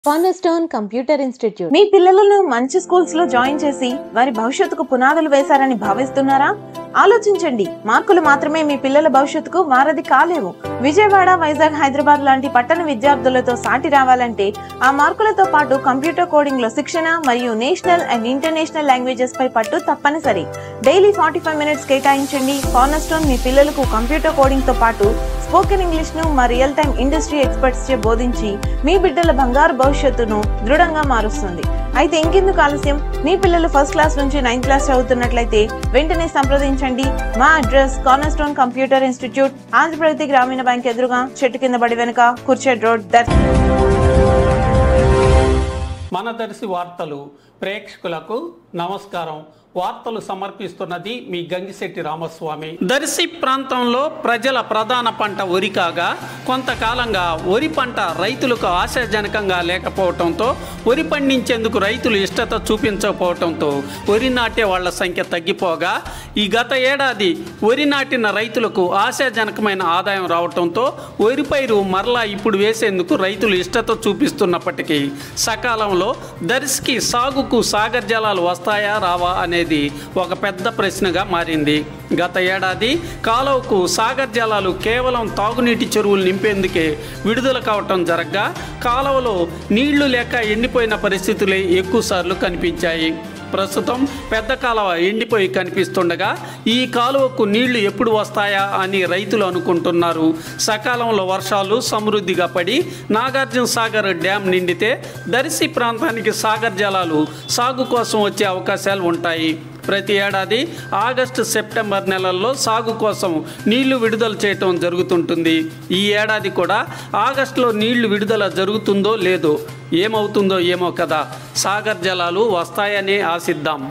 cornerstone computer institute మీ పిల్లలను మంచి schools లో జాయిన్ చేసి వారి భవిష్యత్తుకు పునాదులు వేశారని భావిస్తున్నారా ఆలోచించండి మార్కులు మాత్రమే మీ పిల్లల భవిష్యత్తుకు వారధి కాలేవు విజయవాడ వైజాగ్ హైదరాబాద్ లాంటి పట్టణ విద్యార్థులతో సాటి రావాలంటే ఆ మార్కులతో పాటు కంప్యూటర్ కోడింగ్ లో శిక్షణ మరియు నేషనల్ అండ్ ఇంటర్నేషనల్ లాంగ్వేజెస్ పై పట్టు తప్పనిసరి డైలీ ఫార్టీ ఫైవ్ మినిట్స్ కేటాయించండి కార్నర్స్టోన్ మీ పిల్లలకు కంప్యూటర్ కోడింగ్ తో పాటు స్పోకెన్ ఇంగ్లీష్ ను మా రియల్ టైమ్ ఇండస్ట్రీ ఎక్స్పర్ట్స్ చే బోధించి మీ బిడ్డల బంగారు భవిష్యత్తును దృఢంగా మారుస్తుంది అయితే ఇంకెందుకు ఆలస్యం మీ పిల్లలు ఫస్ట్ క్లాస్ నుంచి నైన్త్ క్లాస్ చదువుతున్నట్లయితే వెంటనే సంప్రదించండి మా address corner computer institute Andhra Pradesh Grameena bank ఎదురుగా చెట్టు కింద బడి వెనుక కుర్చెడ్ రోడ్ దర్ మన దర్శి వార్తలు ప్రేక్షకులకు నమస్కారం వార్తలు సమర్పిస్తున్నది మీ గంగిశెట్టి రామస్వామి దర్శి ప్రాంతంలో ప్రజల ప్రధాన పంట వరి కాగా కొంతకాలంగా వరి పంట రైతులకు ఆశాజనకంగా లేకపోవడంతో వరి పండించేందుకు రైతులు ఇష్టత చూపించకపోవడంతో వరి నాటే వాళ్ల సంఖ్య తగ్గిపోగా ఈ గత ఏడాది వరి నాటిన రైతులకు ఆశాజనకమైన ఆదాయం రావడంతో వరి పైరు మరలా ఇప్పుడు వేసేందుకు రైతులు ఇష్టత చూపిస్తున్నప్పటికీ సకాలంలో దర్శికి సాగుకు సాగర్ జలాలు వస్తాయా రావా అనేది ఒక పెద్ద ప్రశ్నగా మారింది గత ఏడాది కాలువకు సాగర్ జలాలు కేవలం తాగునీటి చెరువులు నింపేందుకే విడుదల కావటం జరగ్గా కాలువలో నీళ్లు లేక ఎండిపోయిన పరిస్థితులే ఎక్కువసార్లు కనిపించాయి ప్రస్తుతం పెద్ద కాలువ ఎండిపోయి కనిపిస్తుండగా ఈ కాలువకు నీళ్లు ఎప్పుడు వస్తాయా అని రైతులు అనుకుంటున్నారు సకాలంలో వర్షాలు సమృద్ధిగా పడి నాగార్జున సాగర్ డ్యాం నిండితే దర్శి ప్రాంతానికి సాగర్ జలాలు సాగు కోసం వచ్చే అవకాశాలు ఉంటాయి ప్రతి ఏడాది ఆగస్టు సెప్టెంబర్ నెలల్లో సాగు కోసం నీళ్లు విడుదల చేయటం జరుగుతుంటుంది ఈ ఏడాది కూడా ఆగస్టులో నీళ్లు విడుదల జరుగుతుందో లేదో ఏమవుతుందో ఏమో కదా సాగర్ జలాలు వస్తాయనే ఆశిద్దాం